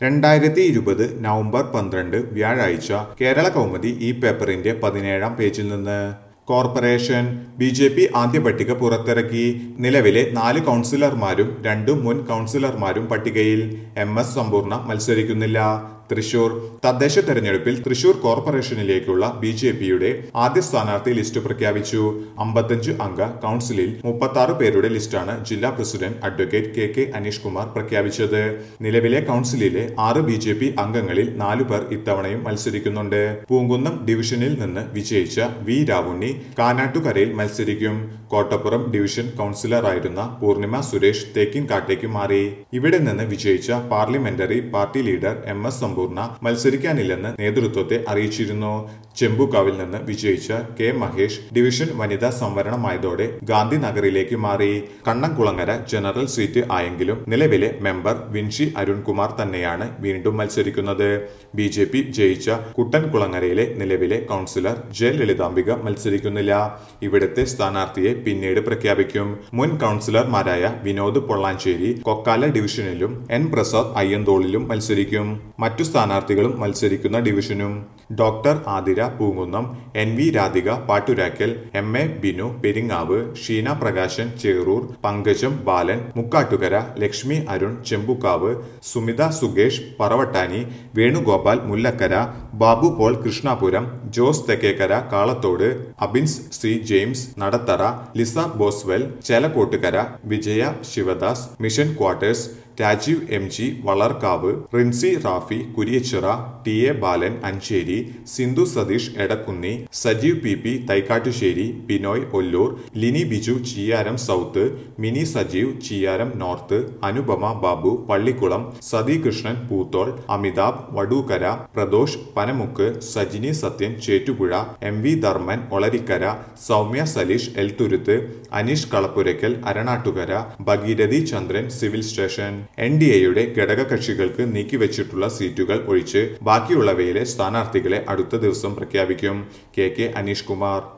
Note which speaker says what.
Speaker 1: രണ്ടായിരത്തി ഇരുപത് നവംബർ പന്ത്രണ്ട് വ്യാഴാഴ്ച കേരള കൗമുദി ഈ പേപ്പറിന്റെ പതിനേഴാം പേജിൽ നിന്ന് കോർപ്പറേഷൻ ബി ജെ പി ആദ്യ പട്ടിക പുറത്തിറക്കി നിലവിലെ നാല് കൗൺസിലർമാരും രണ്ടു മുൻ കൗൺസിലർമാരും പട്ടികയിൽ എം എസ് സമ്പൂർണ്ണ മത്സരിക്കുന്നില്ല തൃശൂർ തദ്ദേശ തെരഞ്ഞെടുപ്പിൽ തൃശൂർ കോർപ്പറേഷനിലേക്കുള്ള ബി ജെ പിയുടെ ആദ്യ സ്ഥാനാർത്ഥി ലിസ്റ്റ് പ്രഖ്യാപിച്ചു അമ്പത്തഞ്ച് അംഗ കൗൺസിലിൽ മുപ്പത്തി ആറ് പേരുടെ ലിസ്റ്റാണ് ജില്ലാ president advocate K K Aneesh Kumar പ്രഖ്യാപിച്ചത് നിലവിലെ കൗൺസിലിലെ ആറ് ബി ജെ പി അംഗങ്ങളിൽ നാലു പേർ ഇത്തവണയും മത്സരിക്കുന്നുണ്ട് പൂങ്കുന്നം ഡിവിഷനിൽ നിന്ന് വിജയിച്ച വി രാവുണ്ണി കാനാട്ടുകരയിൽ മത്സരിക്കും കോട്ടപ്പുറം ഡിവിഷൻ കൗൺസിലറായിരുന്ന പൂർണിമ സുരേഷ് തേക്കിൻകാട്ടേക്ക് മാറി ഇവിടെ നിന്ന് വിജയിച്ച parliamentary party leader M S Sampoorna മത്സരിക്കാനില്ലെന്ന് നേതൃത്വത്തെ അറിയിച്ചിരുന്നു ചെമ്പുകാവിൽ നിന്ന് വിജയിച്ച കെ മഹേഷ് ഡിവിഷൻ വനിതാ സംവരണമായതോടെ ഗാന്ധിനഗറിലേക്ക് മാറി കണ്ണംകുളങ്ങര ജനറൽ സീറ്റ് ആയെങ്കിലും നിലവിലെ മെമ്പർ വിൻഷി അരുൺകുമാർ തന്നെയാണ് വീണ്ടും മത്സരിക്കുന്നത് ബി ജെ പി ജയിച്ച കുട്ടൻകുളങ്ങരയിലെ നിലവിലെ കൗൺസിലർ ജെ ലളിതാംബിക മത്സരിക്കുന്നില്ല ഇവിടുത്തെ സ്ഥാനാർത്ഥിയെ പിന്നീട് പ്രഖ്യാപിക്കും മുൻ കൗൺസിലർമാരായ വിനോദ് പൊള്ളാഞ്ചേരി കൊക്കാല ഡിവിഷനിലും എൻ പ്രസാദ് അയ്യന്തോളിലും മത്സരിക്കും മറ്റു സ്ഥാനാർത്ഥികളും മത്സരിക്കുന്ന ഡിവിഷനും doctor Athira Poonkunnam N V Radhika Patturaikkal M A Binu Peringavu Sheena Prakashan Cherur Pankajam Balan Mukkattukara Lakshmi Arun Chembukkavu Sumitha Sukesh Paravattani Venugopal Mullakkara Babu Paul Krishnapuram Jose Thekkekkara Kalathode Abins C James Nadathara Lisa Boswell Chelakkottukara Vijaya Sivadas Mission Quarters Rajeev M G Valarkavu Rincy Rafi Kuriachira T A Balan Ancheri Sindhu Satheesh Edakkunni Sajeev P P Thaikkattussery Binoy Ollur Lini Biju Chiyaram South Mini Sajeev Chiyaram North Anupama Babu Pallikulam Sathi Krishnan Poothole Amitabh Vadookkara Pradosh Panamukku Sajini Sathyan Chettupuzha M V Dharman Olarikkara Soumya Saleesh Elthuruthu Aneesh Kalappurakkal Aranattukara Bhageerathi Chandran Civil Station N D എയുടെ ഘടകകക്ഷികൾക്ക് നീക്കിവച്ചിട്ടുള്ള സീറ്റുകൾ ഒഴിച്ച് ബാക്കിയുള്ളവയിലെ സ്ഥാനാർത്ഥികളെ അടുത്ത ദിവസം പ്രഖ്യാപിക്കും കെ കെ അനീഷ് കുമാർ